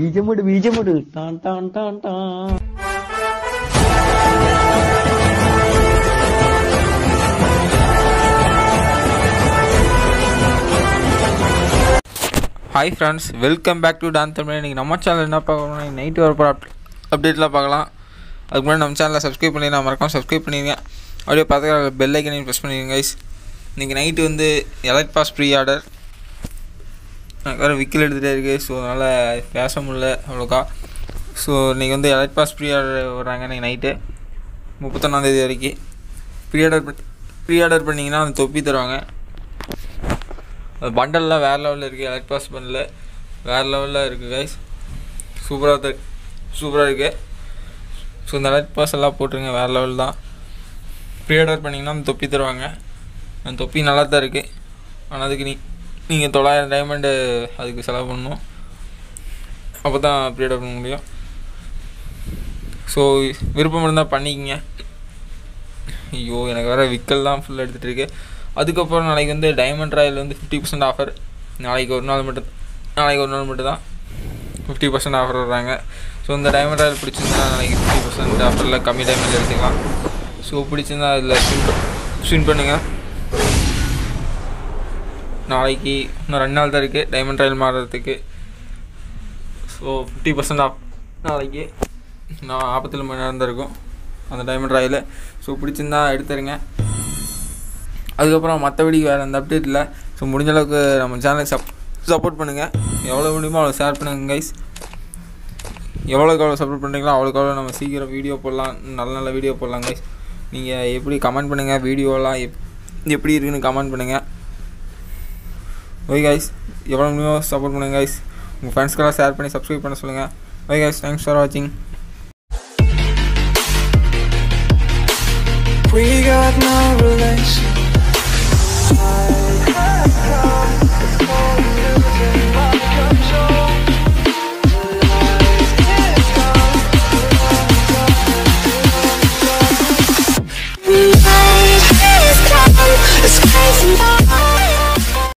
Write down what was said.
பீஜமுடு பீஜமுடு Don Don Don Don hi friends welcome back to Don Tamil இன்றைக்கி நம்ம channel என்ன பார்க்கணும் நைட்டு வர போகிற அப்டேட்லாம் பார்க்கலாம் அதுக்கு முன்னாடி நம்ம சேனலை சப்ஸ்கிரைப் பண்ணி நான் மறக்காம சப்ஸ்கிரைப் பண்ணிடுங்க அப்படியே பார்த்துக்க பெல் ஐக்கனையும் ப்ரெஸ் பண்ணிடுங்க கைஸ் இன்றைக்கி நைட்டு வந்து எலைட் பாஸ் ப்ரீ ஆர்டர் எனக்கு வேறு விக்கில் எடுத்துகிட்டே இருக்குது ஸோ அதனால் பேச முடியல அவ்வளோக்கா ஸோ இன்றைக்கி வந்து எலைட் பாஸ் ப்ரீ ஆர்டர் வர்றாங்க இன்றைக்கி நைட்டு முப்பத்தொன்னாந்தேதி வரைக்கும் ப்ரீ ஆர்டர் பண்ணி ப்ரீ ஆர்டர் பண்ணிங்கன்னா அந்த தொப்பி தருவாங்க அது பண்டல்லாம் வேறு லெவலில் இருக்குது எலக்ட் பாஸ் பண்ணல வேறு லெவலில் இருக்குது கைஸ் சூப்பராக தான் சூப்பராக இருக்குது ஸோ இந்த எலக்ட் பாஸ் எல்லாம் போட்டுருங்க வேறு லெவல் தான் ப்ரீ ஆர்டர் பண்ணிங்கன்னா அந்த தொப்பி தருவாங்க அந்த தொப்பி நல்லா தான் இருக்குது ஆனால் அதுக்கு நீ நீங்கள் தொள்ளாயிரம் டைமண்டு அதுக்கு செலவு பண்ணணும் அப்போ தான் ப்ரீ ஆர்டர் பண்ண முடியும் ஸோ விருப்பம் இருந்தால் பண்ணிக்கங்க ஐயோ எனக்கு வேறு விக்கல் தான் ஃபுல்லாக எடுத்துகிட்டு இருக்கு அதுக்கப்புறம் நாளைக்கு வந்து டைமண்ட் ராயல் வந்து ஃபிஃப்டி பர்சன்ட் ஆஃபர் நாளைக்கு ஒரு நாள் மட்டும் நாளைக்கு ஒரு நாள் மட்டும் தான் ஃபிஃப்டி பர்சன்ட் ஆஃபர் வர்றாங்க ஸோ இந்த டைமண்ட் ராயல் பிடிச்சிருந்தா நாளைக்கு ஃபிஃப்டி பர்சன்ட் ஆஃபரில் கம்மி டைமில் எடுத்துக்கலாம் ஸோ பிடிச்சிருந்தா அதில் ஸ்வின் ஸ்வின் பண்ணுங்கள் நாளைக்கு இன்னும் ரெண்டு நாள் தான் இருக்குது டைமண்ட் ராயல் மாறுறதுக்கு ஸோ ஃபிஃப்டி பர்சன்ட் ஆஃப் நாளைக்கு நான் நாற்பத்தேழு மணி நேரம் தான் இருக்கும் அந்த டைமண்ட் ராயில் ஸோ பிடிச்சிருந்தா எடுத்துருங்க அதுக்கப்புறம் மற்றபடி வேறு எந்த அப்டேட் இல்லை ஸோ முடிஞ்ச அளவுக்கு நம்ம சேனலுக்கு சப் சப்போர்ட் பண்ணுங்கள் எவ்வளோ முடியுமோ அவ்வளோ ஷேர் பண்ணுங்கள் கைஸ் எவ்வளோக்கு எவ்வளோ சப்போர்ட் பண்ணுறீங்களோ அவ்வளோக்கு எவ்வளோ நம்ம சீக்கிரம் வீடியோ போடலாம் நல்ல நல்ல வீடியோ போடலாம் கைஸ் நீங்கள் எப்படி கமெண்ட் பண்ணுங்கள் வீடியோலாம் எப் எப்படி இருக்குன்னு கமெண்ட் பண்ணுங்கள் ஓகே கைஸ் எவ்வளோ முடியுமோ சப்போர்ட் பண்ணுங்கள் கைஸ் உங்கள் ஃப்ரெண்ட்ஸ்க்கெல்லாம் ஷேர் பண்ணி சப்ஸ்கிரைப் பண்ண சொல்லுங்கள் ஓகே கைஸ் தேங்க்ஸ் ஃபார் வாட்சிங் We got no relation.